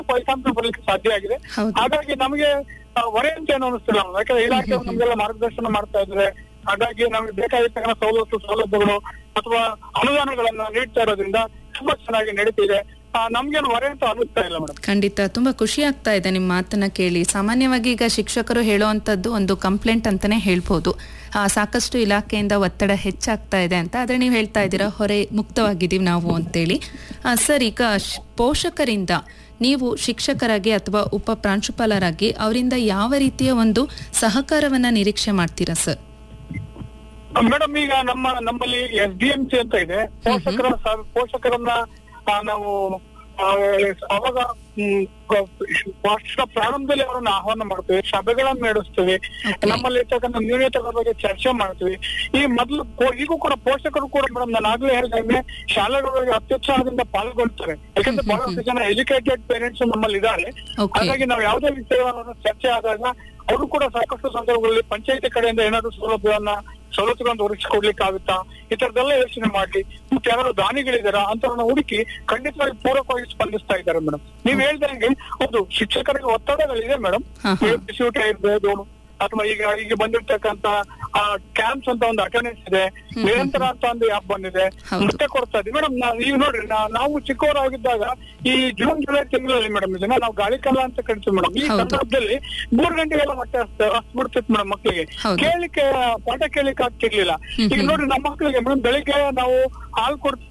ಫಲಿತಾಂಶ ಬರ್ಲಿಕ್ಕೆ ಸಾಧ್ಯ ಆಗಿದೆ ಹೌದು. ಹಾಗಾಗಿ ನಮಗೆ ಆ, ಹೊರೆ ಅಂತ ಏನು ಅನಿಸ್ತಿಲ್ಲ ನಮ್ಗೆ. ಯಾಕಂದ್ರೆ ಇಲಾಖೆ ನಮ್ಗೆಲ್ಲ ಮಾರ್ಗದರ್ಶನ ಮಾಡ್ತಾ ಇದ್ದಾರೆ ಹಾಗಾಗಿ ನಮಗೆ ಬೇಕಾಗಿರ್ತಕ್ಕಂಥ ಸವಲತ್ತು ಸೌಲಭ್ಯಗಳು ಅಥವಾ ಅನುದಾನಗಳನ್ನ ನೀಡ್ತಾ ಇರೋದ್ರಿಂದ ತುಂಬಾ ಚೆನ್ನಾಗಿ ನಡೀತಿದೆ ಆ, ನಮ್ಗೇನು ಹೊರೆ ಅಂತ ಅನಿಸ್ತಾ ಇಲ್ಲ ಮೇಡಮ್ ಖಂಡಿತ ತುಂಬಾ ಖುಷಿ ಆಗ್ತಾ ಇದೆ ನಿಮ್ಮ ಮಾತನ್ನ ಕೇಳಿ ಸಾಮಾನ್ಯವಾಗಿ ಈಗ ಶಿಕ್ಷಕರು ಹೇಳುವಂತದ್ದು ಒಂದು ಕಂಪ್ಲೇಂಟ್ ಅಂತಾನೆ ಹೇಳ್ಬೋದು ಆ, ಸಾಕಷ್ಟು ಇಲಾಖೆಯಿಂದ ಒತ್ತಡ ಹೆಚ್ಚಾಗ್ತಾ ಇದೆ ಅಂತ ಆದ್ರೆ ನೀವು ಹೇಳ್ತಾ ಇದ್ದೀರಾ ಹೊರೆ ಮುಕ್ತವಾಗಿದ್ದೀವಿ ನಾವು ಅಂತೇಳಿ ಆ, ಸರ್ ಈಗ ಶ್- ಪೋಷಕರಿಂದ ನೀವು ಶಿಕ್ಷಕರಾಗಿ ಅಥವಾ ಉಪ ಪ್ರಾಂಶುಪಾಲರಾಗಿ ಅವರಿಂದ ಯಾವ ರೀತಿಯ ಒಂದು ಸಹಕಾರವನ್ನ ನಿರೀಕ್ಷೆ ಮಾಡ್ತೀರಾ ಸರ್ ಮೇಡಮ್ ಈಗ ನಮ್ಮ ನಮ್ಮಲ್ಲಿ ಎಸ್ ಡಿ ಎಂ ಸಿ ಅಂತ ಇದೆ ಪೋಷಕರ ಸ- ಪೋಷಕರನ್ನ ಆ, ನಾವು ಆ, ಅವಾಗ ಹ್ಮ್, ಕ- ವರ್ಷ ಪ್ರಾರಂಭದಲ್ಲಿ ಅವರನ್ನ ಆಹ್ವಾನ ಮಾಡ್ತೀವಿ ಸಭೆಗಳನ್ನ ನಡೆಸ್ತೀವಿ Okay. ನಮ್ಮಲ್ಲಿ ಇರ್ತಕ್ಕಂಥ ನ್ಯೂನತೆಗಳ ಬಗ್ಗೆ ಚರ್ಚೆ ಮಾಡ್ತೀವಿ ಈ ಮೊದಲು ಪೋ- ಈಗೂ ಕೂಡ ಪೋಷಕರು ಕೂಡ ಮೇಡಮ್ ನಾನು ಆಗ್ಲೇ ಹೇಳಿದಂಗೆ ಶಾಲೆಗಳಿಗೆ ಅತ್ಯುತ್ಸಾಹದಿಂದ ಪಾಲ್ಗೊಳ್ತಾರೆ ಯಾಕಂದ್ರೆ ಬಹಳಷ್ಟು ಜನ ಎಜುಕೇಟೆಡ್ ಪೇರೆಂಟ್ಸ್ ನಮ್ಮಲ್ಲಿ ಇದ್ದಾರೆ Okay. ಹಾಗಾಗಿ ನಾವು ಯಾವುದೇ ವಿಷಯವನ್ನು ಚರ್ಚೆ ಆದಾಗ ಅವರು ಕೂಡ ಸಾಕಷ್ಟು ಸಂದರ್ಭಗಳಲ್ಲಿ ಪಂಚಾಯತಿ ಕಡೆಯಿಂದ ಏನಾದ್ರು ಸೌಲಭ್ಯವನ್ನ ಸವಲತ್ತುಗಳನ್ನು ಒದಗಿಸಿಕೊಡ್ಲಿಕ್ಕೆ ಆಗುತ್ತಾ ಈ ತರದೆಲ್ಲ ಯೋಚನೆ ಮಾಡ್ಲಿ ಮತ್ತೆ ಯಾರು ದಾನಿಗಳಿದಾರ ಅಂತವ್ರನ್ನ ಹುಡುಕಿ ಖಂಡಿತವಾಗಿ ಪೂರಕವಾಗಿ ಸ್ಪಂದಿಸ್ತಾ ಇದ್ದಾರೆ ಮೇಡಮ್ ನೀವ್ ಹೇಳ್ದಂಗೆ ಹೌದು ಶಿಕ್ಷಕರಿಗೆ ಒತ್ತಡಗಳಿದೆ ಮೇಡಮ್ ಹಾ, ಹಾ. ಬಿಸಿಯೂಟ ಇರ್ಬೋದು ಅಥವಾ ಈಗ ಈಗ ಬಂದಿರ್ತಕ್ಕಂತ ಕ್ಯಾಂಪ್ಸ್ ಅಂತ ಒಂದು ಅಟೆಂಡೆನ್ಸ್ ಇದೆ ನಿರಂತರ ಅಂತ ಒಂದು ಆಪ್ ಬಂದಿದೆ ಹೌದು. ಮತ್ತೆ ಕೊಡ್ತಾ ಇದ್ದೀವಿ ಮೇಡಮ್ ಈಗ ನೋಡ್ರಿ ನಾ- ನಾವು ಚಿಕ್ಕವರಾಗಿದ್ದಾಗ ಈ ಜೂನ್ ಜುಲೈ ತಿಂಗಳಲ್ಲಿ ಮೇಡಮ್ ಇದನ್ನ ನಾವು ಗಾಳಿಕಾಲ ಅಂತ ಕರಿತೀವಿ ಮೇಡಮ್ ಈ ಹೌದು. ಸಂದರ್ಭದಲ್ಲಿ ಮೂರ್ ಗಂಟೆಗೆಲ್ಲ ಮತ್ತೆ ಹಸ್ಬಿಡ್ತಿತ್ತು ಮೇಡಮ್ ಮಕ್ಕಳಿಗೆ ಹೌದು. ಕೇಳಿಕ್ಕೆ ಪಾಠ ಕೇಳಿಕ್ಕೆ ಆಗ್ತಿರ್ಲಿಲ್ಲ ಹ್ಮ್ ಈಗ ಹ್ಮ್. ನೋಡ್ರಿ ನಮ್ಮ ಮಕ್ಕಳಿಗೆ ಮೇಡಮ್ ಬೆಳಿಗ್ಗೆ ನಾವು ಹಾಲು ಕೊಡ್ತೀವಿ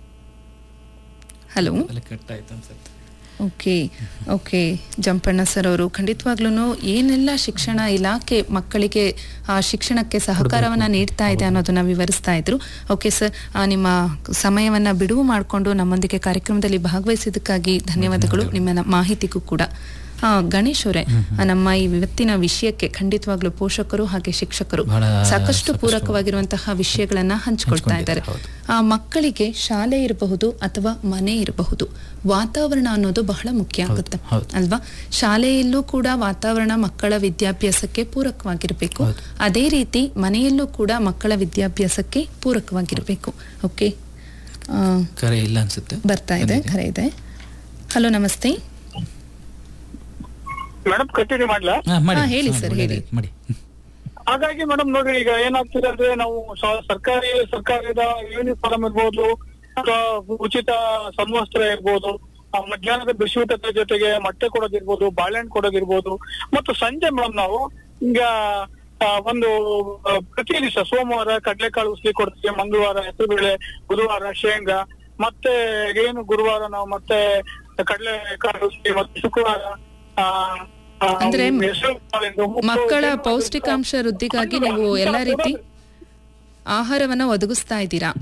ಹಲೋ ಅಲ್ಲಿ ಕಟ್ ಆಯ್ತು ಅನ್ಸುತ್ತೆ ಓಕೆ ಓಕೆ ಜಂಪಣ್ಣ ಸರ್ ಅವರು ಖಂಡಿತವಾಗ್ಲೂ ಏನೆಲ್ಲ ಶಿಕ್ಷಣ ಇಲಾಖೆ ಮಕ್ಕಳಿಗೆ ಆ ಶಿಕ್ಷಣಕ್ಕೆ ಸಹಕಾರವನ್ನ ನೀಡ್ತಾ ಇದೆ ಅನ್ನೋದನ್ನ ವಿವರಿಸ್ತಾ ಇದ್ರು ಓಕೆ ಸರ್ ಆ, ನಿಮ್ಮ ಸಮಯವನ್ನ ಬಿಡುವು ಮಾಡಿಕೊಂಡು ನಮ್ಮೊಂದಿಗೆ ಕಾರ್ಯಕ್ರಮದಲ್ಲಿ ಭಾಗವಹಿಸಿದ್ದಕ್ಕಾಗಿ ಧನ್ಯವಾದಗಳು ನಿಮ್ಮ ನ- ಮಾಹಿತಿಗೂ ಕೂಡ ಆ, ಗಣೇಶ್ ಅವರೇ ಆ, ನಮ್ಮ ಈ ಇವತ್ತಿನ ವಿಷಯಕ್ಕೆ ಖಂಡಿತವಾಗ್ಲೂ ಪೋಷಕರು ಹಾಗೆ ಶಿಕ್ಷಕರು ಬಹಳ ಸಾಕಷ್ಟು ಸಾಕಷ್ಟು ಪೂರಕವಾಗಿರುವಂತಹ ವಿಷಯಗಳನ್ನ ಹಂಚಿಕೊಳ್ತಾ ಇದ್ದಾರೆ ಹಂಚ್ಕೊಂಡಿದ್ದಾರೆ, ಆ ಮಕ್ಕಳಿಗೆ ಶಾಲೆ ಇರಬಹುದು ಅಥವಾ ಮನೆ ಇರಬಹುದು ವಾತಾವರಣ ಅನ್ನೋದು ಬಹಳ ಮುಖ್ಯ ಆಗುತ್ತೆ ಹೌದು. ಅಲ್ವಾ ಶಾಲೆಯಲ್ಲೂ ಕೂಡ ವಾತಾವರಣ ಮಕ್ಕಳ ವಿದ್ಯಾಭ್ಯಾಸಕ್ಕೆ ಪೂರಕವಾಗಿರಬೇಕು ಹೌದು. ಅದೇ ರೀತಿ ಮನೆಯಲ್ಲೂ ಕೂಡ ಮಕ್ಕಳ ವಿದ್ಯಾಭ್ಯಾಸಕ್ಕೆ ಪೂರಕವಾಗಿರಬೇಕು ಓಕೆ ಆ, ಕರೆ ಇಲ್ಲ ಅನ್ಸುತ್ತೆ ಬರ್ತಾ ಇದೆ ಖರೆ ಇದೆ ಹಲೋ ನಮಸ್ತೆ ಮೇಡಮ್ ಕಂಟಿನ್ಯೂ ಮಾಡ್ಲಾ ಹಾ, ಮಾಡಿ ಹಾ, ಹೇಳಿ ಹಾ, ಸರ್, ಒಳ್ಳೆದಾಯ್ತು, ಹೇಳಿ. ಮಾಡಿ ಹಾಗಾಗಿ ಮೇಡಮ್ ನೋಡ್ರಿ ಈಗ ಏನಾಗ್ತಿದೆ ಅಂದ್ರೆ ನಾವು ಸ- ಸರ್ಕಾರಿ ಸರ್ಕಾರದ ಯೂನಿಫಾರ್ಮ್ ಇರ್ಬೋದು ಅಥವಾ ಉಚಿತ ಸಮವಸ್ತ್ರ ಇರ್ಬೋದು ಆ ಮಧ್ಯಾಹ್ನದ ಬಿಸಿಯೂಟದ ಜೊತೆಗೆ ಮೊಟ್ಟೆ ಕೊಡೋದಿರ್ಬೋದು ಬಾಳೆಹಣ್ಣು ಕೊಡೋದಿರ್ಬೋದು ಮತ್ತು ಸಂಜೆ ಮೇಡಮ್ ನಾವು ಈಗ ಆ, ಒಂದು ಆ, ಪ್ರತಿ ದಿವಸ ಸೋಮವಾರ ಕಡಲೆಕಾಳು ಉಸ್ಲಿ ಕೊಡ್ತೀವಿ ಮಂಗಳವಾರ ಹೆಸರುಬೇಳೆ ಬುಧವಾರ ಶೇಂಗಾ ಮತ್ತೆ ಏನು ಗುರುವಾರ ನಾವು ಮತ್ತೆ ಕಡಲೆಕಾಳು ಉಸ್ಲಿ ಮತ್ತೆ ಶುಕ್ರವಾರ ಆ, ಆ, ಅಂದ್ರೆ ಹೆಸರು ಕಾಳಿಂದು ಮುಟ್ಟು ಮಕ್ಕಳ ಏನು ಪೌಷ್ಟಿಕಾಂಶ ವೃದ್ಧಿಗಾಗಿ ನೀವು ಎಲ್ಲ ರೀತಿ ಆಹಾರವನ್ನ ಒದಗಿಸ್ತಾ ಇದ್ದೀರಾ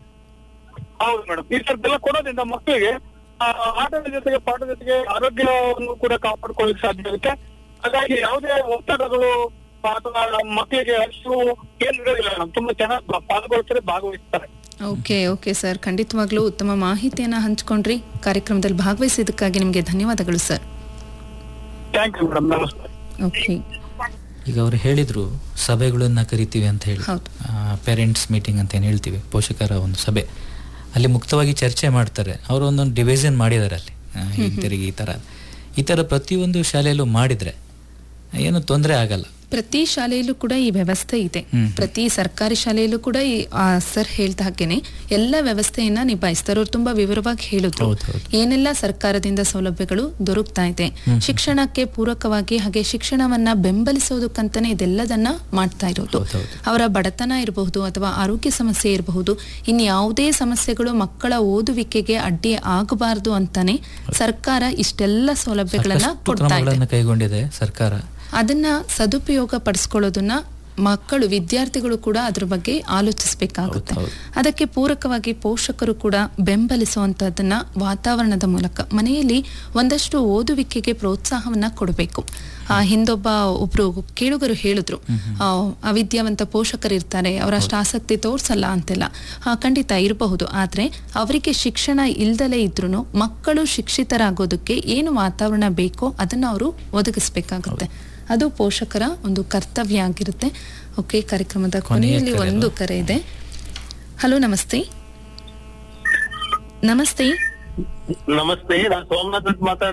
ಹೌದು ಮೇಡಮ್ ಈ ತರದ್ದೆಲ್ಲ ಕೊಡೋದ್ರಿಂದ ಮಕ್ಕಳಿಗೆ ಆ, ಆಟದ ಜೊತೆಗೆ ಪಾಠದ ಜೊತೆಗೆ ಆರೋಗ್ಯವನ್ನು ಕೂಡ ಕಾಪಾಡ್ಕೊಳ್ಳಿಕ್ಕೆ ಸಾಧ್ಯ ಆಗುತ್ತೆ ಹಾಗಾಗಿ ಯಾವುದೇ ಒತ್ತಡಗಳು ಅಥವಾ ಮಕ್ಕಳಿಗೆ ಹಸು ಏನ್ ಇರೋದಿಲ್ಲ ಮೇಡಮ್ ತುಂಬಾ ಚೆನ್ನಾಗಿ ಬಾ- ಪಾಲ್ಗೊಳ್ತಾರೆ ಭಾಗವಹಿಸ್ತಾರೆ ಓಕೆ ಓಕೆ ಸರ್ ಖಂಡಿತವಾಗ್ಲೂ ಉತ್ತಮ ಮಾಹಿತಿಯನ್ನ ಹಂಚ್ಕೊಂಡ್ರಿ ಕಾರ್ಯಕ್ರಮದಲ್ಲಿ ಭಾಗವಹಿಸಿದ್ದಕ್ಕಾಗಿ ನಿಮಗೆ ಧನ್ಯವಾದಗಳು ಸರ್ ಥ್ಯಾಂಕ್ ಯು ಮೇಡಮ್ ನಮಸ್ತೆ ಓಕೆ ಈಗ ಅವ್ರು ಹೇಳಿದ್ರು ಸಭೆಗಳನ್ನ ಕರಿತೀವಿ ಅಂತ ಹೇಳಿ ಹೌದು. ಪೇರೆಂಟ್ಸ್ ಮೀಟಿಂಗ್ ಅಂತ ಏನು ಹೇಳ್ತೀವಿ ಪೋಷಕರ ಒಂದು ಸಭೆ ಅಲ್ಲಿ ಮುಕ್ತವಾಗಿ ಚರ್ಚೆ ಮಾಡ್ತಾರೆ ಅವರು ಒಂದೊಂದು ಡಿವಿಷನ್ ಮಾಡಿದ್ದಾರೆ ಅಲ್ಲಿ ಆ, ಇಂಥವ್ರಿಗೆ ಈ ಥರ ಈ ಥರ ಪ್ರತಿಯೊಂದು ಶಾಲೆಯಲ್ಲೂ ಮಾಡಿದ್ರೆ ಏನು ತೊಂದರೆ ಆಗಲ್ಲ ಪ್ರತಿ ಶಾಲೆಯಲ್ಲೂ ಕೂಡ ಈ ವ್ಯವಸ್ಥೆ ಇದೆ ಹ್ಮ್. ಪ್ರತಿ ಸರ್ಕಾರಿ ಶಾಲೆಯಲ್ಲೂ ಕೂಡ ಈ ಆ, ಸರ್ ಹೇಳ್ದ ಹಾಗೇನೆ ಎಲ್ಲ ವ್ಯವಸ್ಥೆಯನ್ನ ನಿಭಾಯಿಸ್ತಾರೆ ಅವ್ರು ತುಂಬಾ ವಿವರವಾಗಿ ಹೇಳಿದ್ರು ಹೌದು, ಹೌದು. ಏನೆಲ್ಲ ಸರ್ಕಾರದಿಂದ ಸೌಲಭ್ಯಗಳು ದೊರಕ್ತಾ ಇದೆ ಶಿಕ್ಷಣಕ್ಕೆ ಪೂರಕವಾಗಿ ಹಾಗೆ ಶಿಕ್ಷಣವನ್ನ ಬೆಂಬಲಿಸೋದಕ್ಕಂತಾನೆ ಇದೆಲ್ಲದನ್ನ ಮಾಡ್ತಾ ಇರೋದು ಹೌದು, ಹೌದು. ಅವರ ಬಡತನ ಇರಬಹುದು ಅಥವಾ ಆರೋಗ್ಯ ಸಮಸ್ಯೆ ಇರಬಹುದು ಇನ್ಯಾವುದೇ ಸಮಸ್ಯೆಗಳು ಮಕ್ಕಳ ಓದುವಿಕೆಗೆ ಅಡ್ಡಿ ಆಗಬಾರದು ಅಂತಾನೆ ಸರ್ಕಾರ ಇಷ್ಟೆಲ್ಲ ಸೌಲಭ್ಯಗಳನ್ನ ಸಾಕಷ್ಟು ಕೊಡ್ತಾ ಇದೆ ಕ್ರಮಗಳನ್ನು ಕೈಗೊಂಡಿದೆ ಸರ್ಕಾರ ಅದನ್ನ ಸದುಪಯೋಗ ಪಡಿಸ್ಕೊಳ್ಳೋದನ್ನ ಮಕ್ಕಳು ವಿದ್ಯಾರ್ಥಿಗಳು ಕೂಡ ಅದ್ರ ಬಗ್ಗೆ ಆಲೋಚಿಸಬೇಕಾಗುತ್ತೆ ಹೌದು, ಅದಕ್ಕೆ ಪೂರಕವಾಗಿ ಪೋಷಕರು ಕೂಡ ಬೆಂಬಲಿಸುವಂತದನ್ನ ವಾತಾವರಣದ ಮೂಲಕ ಮನೆಯಲ್ಲಿ ಒಂದಷ್ಟು ಓದುವಿಕೆಗೆ ಪ್ರೋತ್ಸಾಹವನ್ನ ಕೊಡಬೇಕು ಆ ಹಿಂದೊಬ್ಬ ಒಬ್ರು ಕೇಳುಗರು ಹೇಳಿದ್ರು ಆ, ಅವಿದ್ಯಾವಂತ ಪೋಷಕರು ಇರ್ತಾರೆ ಅವರಷ್ಟು ಆಸಕ್ತಿ ತೋರ್ಸಲ್ಲ ಅಂತೆಲ್ಲ ಆ, ಖಂಡಿತ ಇರಬಹುದು ಆದ್ರೆ ಅವರಿಗೆ ಶಿಕ್ಷಣ ಇಲ್ದಲೇ ಇದ್ರೂ ಮಕ್ಕಳು ಶಿಕ್ಷಿತರಾಗೋದಕ್ಕೆ ಏನು ವಾತಾವರಣ ಬೇಕೋ ಅದನ್ನ ಅವರು ಒದಗಿಸ್ಬೇಕಾಗುತ್ತೆ ಅದು ಪೋಷಕರ ಒಂದು ಕರ್ತವ್ಯ ಆಗಿರುತ್ತೆ ಓಕೆ ಕಾರ್ಯಕ್ರಮದ ಕೊನೆಯ ಕೊನೆಯಲ್ಲಿ ಕರೆ ಒಂದು ಅಲ್ವಾ? ಕರೆ ಇದೆ ಹಲೋ ನಮಸ್ತೆ ನಮಸ್ತೆ ನಮಸ್ತೆ ನಾನು ಸೋಮನಾಥ್ ಅಂತ ಮಾತಾಡ್ತಾ